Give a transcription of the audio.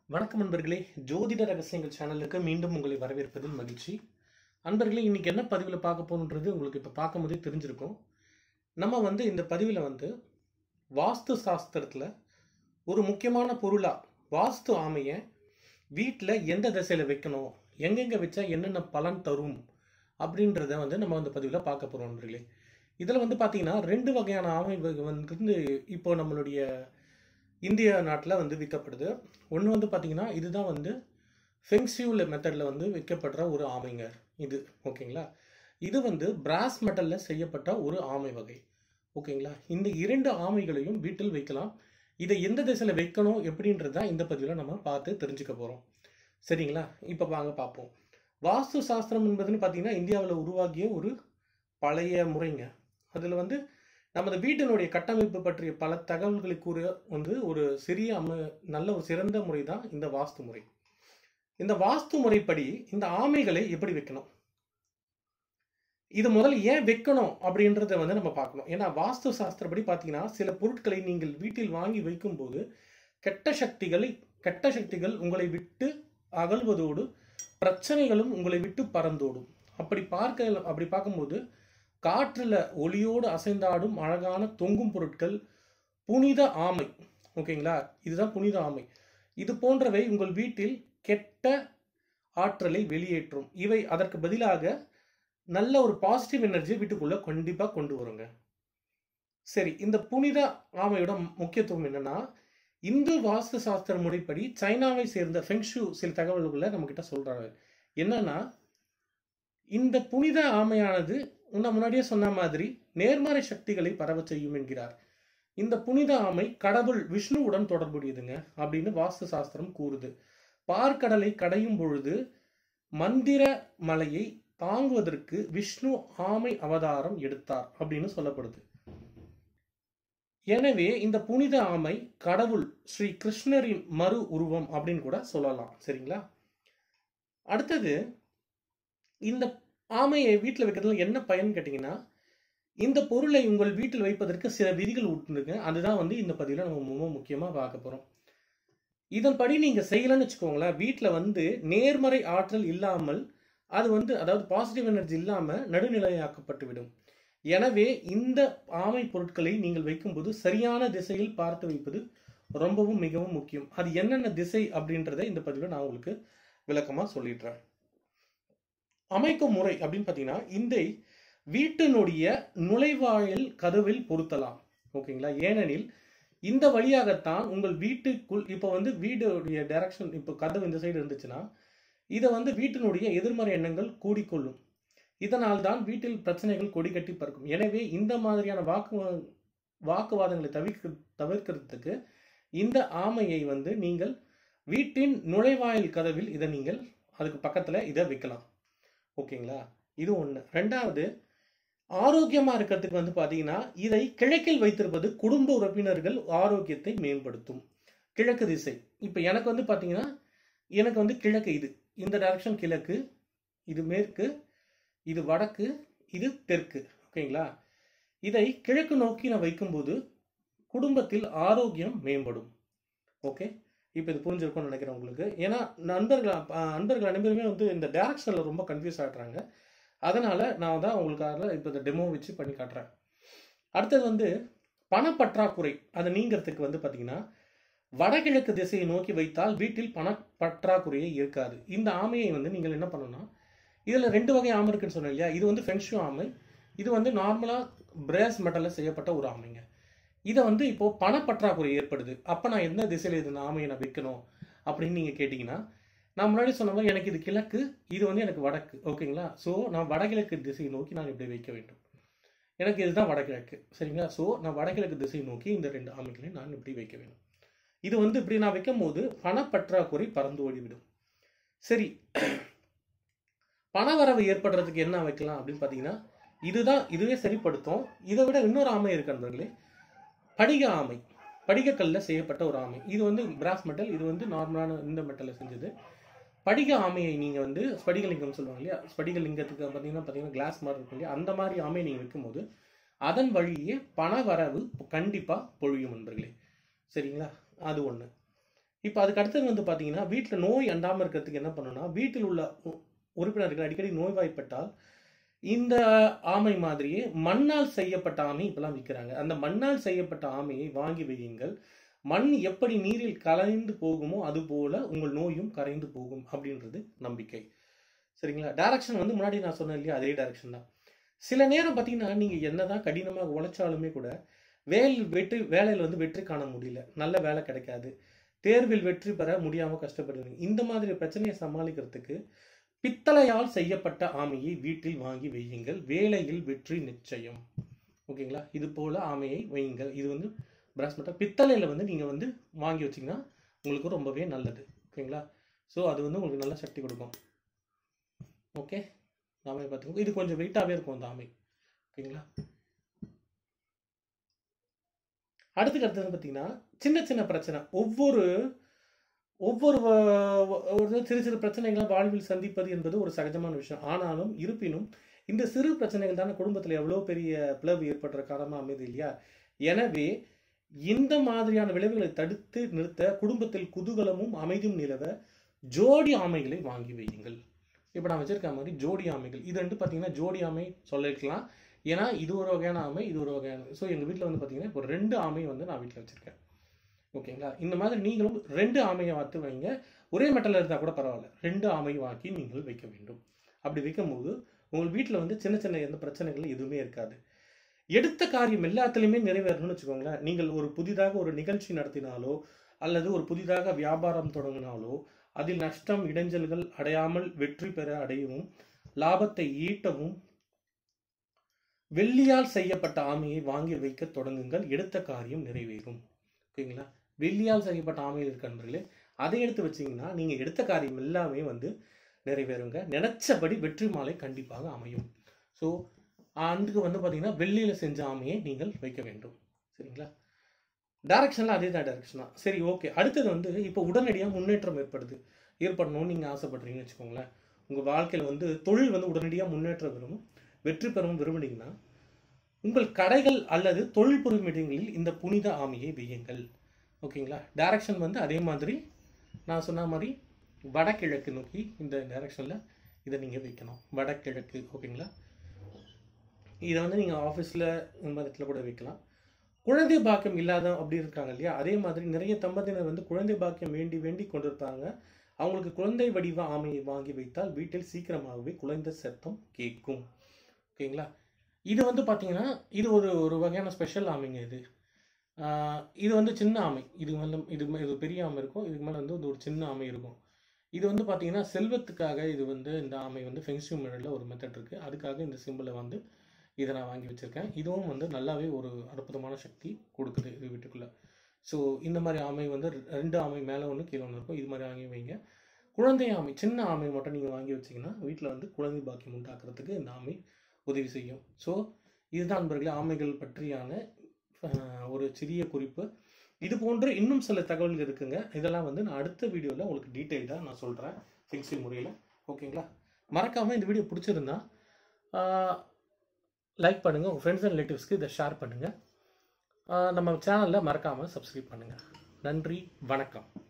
வணக்கம் நண்பர்களே ஜோதிட ரகசியங்கள் சேனலுக்கு மீண்டும் உங்களை வரவேற்பதில் மகிழ்ச்சி அன்பர்களே இன்னைக்கு என்ன பதிவில் பார்க்க போகணுன்றது உங்களுக்கு இப்போ பார்க்கும் போதே தெரிஞ்சிருக்கும் நம்ம வந்து இந்த பதிவில் வந்து வாஸ்து சாஸ்திரத்தில் ஒரு முக்கியமான பொருளாக வாஸ்து ஆமையை வீட்டில் எந்த திசையில் வைக்கணும் எங்கெங்கே வச்சா என்னென்ன பலன் தரும் அப்படின்றத வந்து நம்ம இந்த பதிவில் பார்க்க போகிறோம் நண்பர்களே இதில் வந்து பார்த்தீங்கன்னா ரெண்டு வகையான ஆமை வகை வந்து இப்போ நம்மளுடைய இந்திய நாட்டில் வந்து விற்கப்படுது ஒன்று வந்து பார்த்தீங்கன்னா இதுதான் வந்து ஃபெங்சியூல மெத்தடில் வந்து விற்கப்படுற ஒரு ஆமைங்க இது ஓகேங்களா இது வந்து பிராஸ் மெட்டலில் செய்யப்பட்ட ஒரு ஆமை வகை ஓகேங்களா இந்த இரண்டு ஆமைகளையும் வீட்டில் வைக்கலாம் இதை எந்த திசையில் வைக்கணும் எப்படின்றது தான் இந்த பதிவில் நம்ம பார்த்து தெரிஞ்சுக்க போகிறோம் சரிங்களா இப்போ வாங்க பார்ப்போம் வாஸ்து சாஸ்திரம் என்பதுன்னு பார்த்தீங்கன்னா இந்தியாவில் உருவாகிய ஒரு பழைய முறைங்க அதில் வந்து நமது வீட்டினுடைய கட்டமைப்பு பற்றிய பல தகவல்களை கூற வந்து ஒரு சிறிய அம நல்ல ஒரு சிறந்த முறை தான் இந்த வாஸ்து முறை இந்த வாஸ்து முறைப்படி இந்த ஆமைகளை எப்படி வைக்கணும் இது முதல்ல ஏன் வைக்கணும் அப்படின்றத வந்து நம்ம பார்க்கணும் ஏன்னா வாஸ்து சாஸ்திரப்படி பார்த்தீங்கன்னா சில பொருட்களை நீங்கள் வீட்டில் வாங்கி வைக்கும்போது கெட்ட சக்திகளை கெட்ட சக்திகள் உங்களை விட்டு அகல்வதோடு பிரச்சனைகளும் உங்களை விட்டு பறந்தோடும் அப்படி பார்க்க அப்படி பார்க்கும்போது காற்றுல ஒளியோடு அசைந்தாடும் அழகான தொங்கும் பொருட்கள் புனித ஆமை ஓகேங்களா இதுதான் புனித ஆமை இது போன்றவை உங்கள் வீட்டில் கெட்ட ஆற்றலை வெளியேற்றும் இவை அதற்கு பதிலாக நல்ல ஒரு பாசிட்டிவ் எனர்ஜியை வீட்டுக்குள்ள கண்டிப்பா கொண்டு வருங்க சரி இந்த புனித ஆமையோட முக்கியத்துவம் என்னன்னா இந்து வாஸ்து சாஸ்திர முறைப்படி சைனாவை சேர்ந்த ஃபெங்ஷு சில தகவல்களை நம்ம கிட்ட சொல்றாங்க என்னன்னா இந்த புனித ஆமையானது நான் முன்னாடியே சொன்ன மாதிரி நேர்மறை சக்திகளை பரவ செய்யும் என்கிறார் இந்த புனித ஆமை கடவுள் விஷ்ணுவுடன் தொடர்புடையதுங்க அப்படின்னு வாஸ்து சாஸ்திரம் கூறுது பார்க்கடலை கடையும் பொழுது மந்திர மலையை தாங்குவதற்கு விஷ்ணு ஆமை அவதாரம் எடுத்தார் அப்படின்னு சொல்லப்படுது எனவே இந்த புனித ஆமை கடவுள் ஸ்ரீ கிருஷ்ணரின் மறு உருவம் அப்படின்னு கூட சொல்லலாம் சரிங்களா அடுத்தது இந்த ஆமையை வீட்டில் வைக்கிறதுல என்ன பயன் கேட்டிங்கன்னா இந்த பொருளை உங்கள் வீட்டில் வைப்பதற்கு சில விதிகள் உண்டுங்க அதுதான் வந்து இந்த பதிவில் நம்ம ரொம்ப முக்கியமாக பார்க்க போகிறோம் இதன்படி நீங்கள் செய்யலன்னு வச்சுக்கோங்களேன் வீட்டில் வந்து நேர்மறை ஆற்றல் இல்லாமல் அது வந்து அதாவது பாசிட்டிவ் எனர்ஜி இல்லாமல் நடுநிலையாக்கப்பட்டு விடும் எனவே இந்த ஆமை பொருட்களை நீங்கள் வைக்கும்போது சரியான திசையில் பார்த்து வைப்பது ரொம்பவும் மிகவும் முக்கியம் அது என்னென்ன திசை அப்படின்றத இந்த பதிவில் நான் உங்களுக்கு விளக்கமாக சொல்லிடுறேன் அமைக்கும் முறை அப்படின்னு பார்த்தீங்கன்னா இந்த வீட்டினுடைய நுழைவாயில் கதவில் பொருத்தலாம் ஓகேங்களா ஏனெனில் இந்த வழியாகத்தான் உங்கள் வீட்டுக்குள் இப்போ வந்து வீடுடைய டைரக்ஷன் இப்போ கதவு இந்த சைடு இருந்துச்சுன்னா இதை வந்து வீட்டினுடைய எதிர்மறை எண்ணங்கள் கூடிக்கொள்ளும் இதனால் தான் வீட்டில் பிரச்சனைகள் கொடி கட்டி பறக்கும் எனவே இந்த மாதிரியான வாக்கு வாக்குவாதங்களை தவிர்க்க தவிர்க்கிறதுக்கு இந்த ஆமையை வந்து நீங்கள் வீட்டின் நுழைவாயில் கதவில் இதை நீங்கள் அதுக்கு பக்கத்தில் இதை வைக்கலாம் ஓகேங்களா இது ஒன்று ரெண்டாவது ஆரோக்கியமாக இருக்கிறதுக்கு வந்து பார்த்தீங்கன்னா இதை கிழக்கில் வைத்திருப்பது குடும்ப உறுப்பினர்கள் ஆரோக்கியத்தை மேம்படுத்தும் கிழக்கு திசை இப்போ எனக்கு வந்து பார்த்தீங்கன்னா எனக்கு வந்து கிழக்கு இது இந்த டைரக்ஷன் கிழக்கு இது மேற்கு இது வடக்கு இது தெற்கு ஓகேங்களா இதை கிழக்கு நோக்கி நான் வைக்கும்போது குடும்பத்தில் ஆரோக்கியம் மேம்படும் ஓகே இப்போ இது புரிஞ்சிருக்கும்னு நினைக்கிறேன் உங்களுக்கு ஏன்னா நண்பர்கள் நண்பர்கள் அனைவருமே வந்து இந்த டேரக்ஷனில் ரொம்ப கன்ஃபியூஸ் ஆகிட்றாங்க அதனால் நான் தான் உங்களுக்காக இப்போ இந்த டெமோ வச்சு பண்ணி காட்டுறேன் அடுத்தது வந்து பணப்பற்றாக்குறை அதை நீங்கிறதுக்கு வந்து பார்த்தீங்கன்னா வடகிழக்கு திசையை நோக்கி வைத்தால் வீட்டில் பண பற்றாக்குறையே இருக்காது இந்த ஆமையை வந்து நீங்கள் என்ன பண்ணணும்னா இதில் ரெண்டு வகை ஆமை இருக்குன்னு சொன்னேன் இல்லையா இது வந்து ஃபெங்ஷு ஆமை இது வந்து நார்மலாக பிரேஸ் மெட்டலில் செய்யப்பட்ட ஒரு ஆமைங்க இதை வந்து இப்போ பணப்பற்றாக்குறை ஏற்படுது அப்போ நான் எந்த திசையில் இது ஆமையை நான் வைக்கணும் அப்படின்னு நீங்கள் கேட்டிங்கன்னா நான் முன்னாடி சொன்ன மாதிரி எனக்கு இது கிழக்கு இது வந்து எனக்கு வடக்கு ஓகேங்களா ஸோ நான் வடகிழக்கு திசையை நோக்கி நான் இப்படி வைக்க வேண்டும் எனக்கு இதுதான் வடகிழக்கு சரிங்களா ஸோ நான் வடகிழக்கு திசையை நோக்கி இந்த ரெண்டு ஆமைகளையும் நான் இப்படி வைக்க வேண்டும் இது வந்து இப்படி நான் வைக்கும் போது பணப்பற்றாக்குறை பறந்து ஓடிவிடும் சரி பணவரவு ஏற்படுறதுக்கு என்ன வைக்கலாம் அப்படின்னு பார்த்தீங்கன்னா இதுதான் இதுவே சரிப்படுத்தும் இதை விட இன்னொரு ஆமை இருக்கு நண்பர்களே படிக ஆமை படிகக்கல்ல செய்யப்பட்ட ஒரு ஆமை இது வந்து பிராஸ் மெட்டல் இது வந்து நார்மலான இந்த மெட்டலில் செஞ்சது படிக ஆமையை நீங்கள் வந்து ஸ்படிகலிங்கம் சொல்லுவாங்க இல்லையா ஸ்படிகலிங்கத்துக்கு பார்த்தீங்கன்னா பார்த்தீங்கன்னா கிளாஸ் மாதிரி இருக்கும் இல்லையா அந்த மாதிரி ஆமையை நீங்கள் வைக்கும்போது அதன் வழியே பண வரவு கண்டிப்பாக பொழியும் நண்பர்களே சரிங்களா அது ஒன்று இப்போ அதுக்கு அடுத்தது வந்து பார்த்தீங்கன்னா வீட்டில் நோய் அண்டாமல் இருக்கிறதுக்கு என்ன பண்ணணும்னா வீட்டில் உள்ள உ- உறுப்பினர்கள் அடிக்கடி நோய்வாய்ப்பட்டால் இந்த ஆமை மாதிரியே மண்ணால் செய்யப்பட்ட ஆமை இப்பெல்லாம் விற்கிறாங்க அந்த மண்ணால் செய்யப்பட்ட ஆமையை வாங்கி வையுங்கள் மண் எப்படி நீரில் கலைந்து போகுமோ அதுபோல உங்கள் நோயும் கரைந்து போகும் அப்படின்றது நம்பிக்கை சரிங்களா டைரக்ஷன் வந்து முன்னாடி நான் சொன்னேன் இல்லையா அதே டைரக்ஷன் தான் சில நேரம் பார்த்தீங்கன்னா நீங்கள் என்னதான் கடினமாக உழைச்சாலுமே கூட வேல் வெற்றி வேலையில் வந்து வெற்றி காண முடியல நல்ல வேலை கிடைக்காது தேர்வில் வெற்றி பெற முடியாமல் கஷ்டப்படுவீங்க இந்த மாதிரி பிரச்சனையை சமாளிக்கிறதுக்கு பித்தளையால் செய்யப்பட்ட ஆமையை வீட்டில் வாங்கி வையுங்கள் வேலையில் வெற்றி நிச்சயம் ஓகேங்களா இது போல ஆமையை வையுங்கள் இது வந்து பிராஸ் மெட்டல் பித்தளையில் வந்து நீங்கள் வந்து வாங்கி வச்சிங்கன்னா உங்களுக்கு ரொம்பவே நல்லது ஓகேங்களா ஸோ அது வந்து உங்களுக்கு நல்ல சக்தி கொடுக்கும் ஓகே ஆமையை பார்த்துக்கோங்க இது கொஞ்சம் வெயிட்டாகவே இருக்கும் அந்த ஆமை ஓகேங்களா அடுத்துக்கு அடுத்தது பார்த்தீங்கன்னா சின்ன சின்ன பிரச்சனை ஒவ்வொரு ஒவ்வொரு வ- வ- ஒரு சிறு சிறு பிரச்சனைகளை வாழ்வில் சந்திப்பது என்பது ஒரு சகஜமான விஷயம் ஆனாலும் இருப்பினும் இந்த சிறு பிரச்சனைகள் தானே குடும்பத்தில் எவ்வளோ பெரிய பிளவு ஏற்படுற காரணமாக அமைது இல்லையா எனவே இந்த மாதிரியான விளைவுகளை தடுத்து நிறுத்த குடும்பத்தில் குதூகலமும் அமைதியும் நிலவ ஜோடி ஆமைகளை வாங்கி வையுங்கள் இப்போ நான் வச்சிருக்க மாதிரி ஜோடி ஆமைகள் இது ரெண்டு பார்த்தீங்கன்னா ஜோடி ஆமை சொல்லிருக்கலாம் ஏன்னா இது ஒரு வகையான ஆமை இது ஒரு வகையான ஸோ எங்கள் வீட்டில் வந்து பார்த்தீங்கன்னா இப்போ ரெண்டு ஆமை வந்து நான் வீட்டில் வச்சிருக்கேன் ஓகேங்களா இந்த மாதிரி நீங்களும் ரெண்டு ஆமையை வாத்து வைங்க ஒரே மெட்டலில் இருந்தால் கூட பரவாயில்ல ரெண்டு ஆமை வாக்கி நீங்கள் வைக்க வேண்டும் அப்படி வைக்கும்போது உங்கள் வீட்டில் வந்து சின்ன சின்ன எந்த பிரச்சனைகள் எதுவுமே இருக்காது எடுத்த காரியம் எல்லாத்துலேயுமே நிறைவேறணும்னு வச்சுக்கோங்களேன் நீங்கள் ஒரு புதிதாக ஒரு நிகழ்ச்சி நடத்தினாலோ அல்லது ஒரு புதிதாக வியாபாரம் தொடங்கினாலோ அதில் நஷ்டம் இடைஞ்சல்கள் அடையாமல் வெற்றி பெற அடையவும் லாபத்தை ஈட்டவும் வெள்ளியால் செய்யப்பட்ட ஆமையை வாங்கி வைக்க தொடங்குங்கள் எடுத்த காரியம் நிறைவேறும் ஓகேங்களா வெள்ளியால் செய்யப்பட்ட ஆமையில் இருக்க நண்பர்களே அதை எடுத்து வச்சீங்கன்னா நீங்க எடுத்த காரியம் எல்லாமே வந்து நிறைவேறுங்க நினைச்சபடி வெற்றி மாலை கண்டிப்பாக அமையும் ஸோ அதுக்கு வந்து பார்த்தீங்கன்னா வெள்ளியில் செஞ்ச ஆமையை நீங்கள் வைக்க வேண்டும் சரிங்களா டைரக்ஷனில் அதே தான் டைரக்ஷன் தான் சரி ஓகே அடுத்தது வந்து இப்போ உடனடியாக முன்னேற்றம் ஏற்படுது ஏற்படணும்னு நீங்கள் ஆசைப்படுறீங்கன்னு வச்சுக்கோங்களேன் உங்கள் வாழ்க்கையில் வந்து தொழில் வந்து உடனடியாக முன்னேற்றம் பெறணும் வெற்றி பெறவும் விரும்புனீங்கன்னா உங்கள் கடைகள் அல்லது தொழில் பொருள் மீட்டிங்களில் இந்த புனித ஆமையை வையுங்கள் ஓகேங்களா டைரக்ஷன் வந்து அதே மாதிரி நான் சொன்ன மாதிரி வடகிழக்கு நோக்கி இந்த டைரக்ஷனில் இதை நீங்கள் வைக்கணும் வடகிழக்கு ஓகேங்களா இதை வந்து நீங்கள் ஆஃபீஸில் இந்த மாதிரி இடத்துல கூட வைக்கலாம் குழந்தை பாக்கியம் இல்லாத அப்படி இருக்காங்க இல்லையா அதே மாதிரி நிறைய தம்பதியினர் வந்து குழந்தை பாக்கியம் வேண்டி வேண்டி கொண்டிருப்பாங்க அவங்களுக்கு குழந்தை வடிவ ஆமையை வாங்கி வைத்தால் வீட்டில் சீக்கிரமாகவே குழந்தை சத்தம் கேட்கும் ஓகேங்களா இது வந்து பார்த்தீங்கன்னா இது ஒரு ஒரு வகையான ஸ்பெஷல் ஆமைங்க இது ஆஹ் இது வந்து சின்ன ஆமை இது வந்து இது ம- இது பெரிய ஆமை இருக்கும் இதுக்கு மேலே வந்து ஒரு சின்ன ஆமை இருக்கும் இது வந்து பார்த்தீங்கன்னா செல்வத்துக்காக இது வந்து இந்த ஆமை வந்து ஃபென்சியூ மெடலில் ஒரு மெத்தட் இருக்குது அதுக்காக இந்த சிம்பிளை வந்து இதை நான் வாங்கி வச்சுருக்கேன் இதுவும் வந்து நல்லாவே ஒரு அற்புதமான சக்தி கொடுக்குது இது வீட்டுக்குள்ளே ஸோ இந்த மாதிரி ஆமை வந்து ரெ- ரெண்டு ஆமை மேலே ஒன்று கீழே ஒன்று இருக்கும் இது மாதிரி வாங்கி வைங்க குழந்தை ஆமை சின்ன ஆமை மட்டும் நீங்கள் வாங்கி வச்சீங்கன்னா வீட்டில் வந்து குழந்தை பாக்கியம் உண்டாக்குறதுக்கு இந்த ஆமை உதவி செய்யும் ஸோ இதுதான் நண்பர்களே ஆமைகள் பற்றியான ஆஹ், ஒரு சிறிய குறிப்பு இது போன்று இன்னும் சில தகவல்கள் இருக்குங்க இதெல்லாம் வந்து நான் அடுத்த வீடியோவில் உங்களுக்கு டீட்டெயில்டாக நான் சொல்கிறேன் ஃபிக்ஸிங் முறையில் ஓகேங்களா மறக்காமல் இந்த வீடியோ பிடிச்சிருந்தா லைக் பண்ணுங்கள் உங்கள் ஃப்ரெண்ட்ஸ் அண்ட் ரிலேட்டிவ்ஸ்க்கு இதை ஷேர் பண்ணுங்கள் நம்ம சேனலில் மறக்காமல் சப்ஸ்கிரைப் பண்ணுங்கள் நன்றி வணக்கம்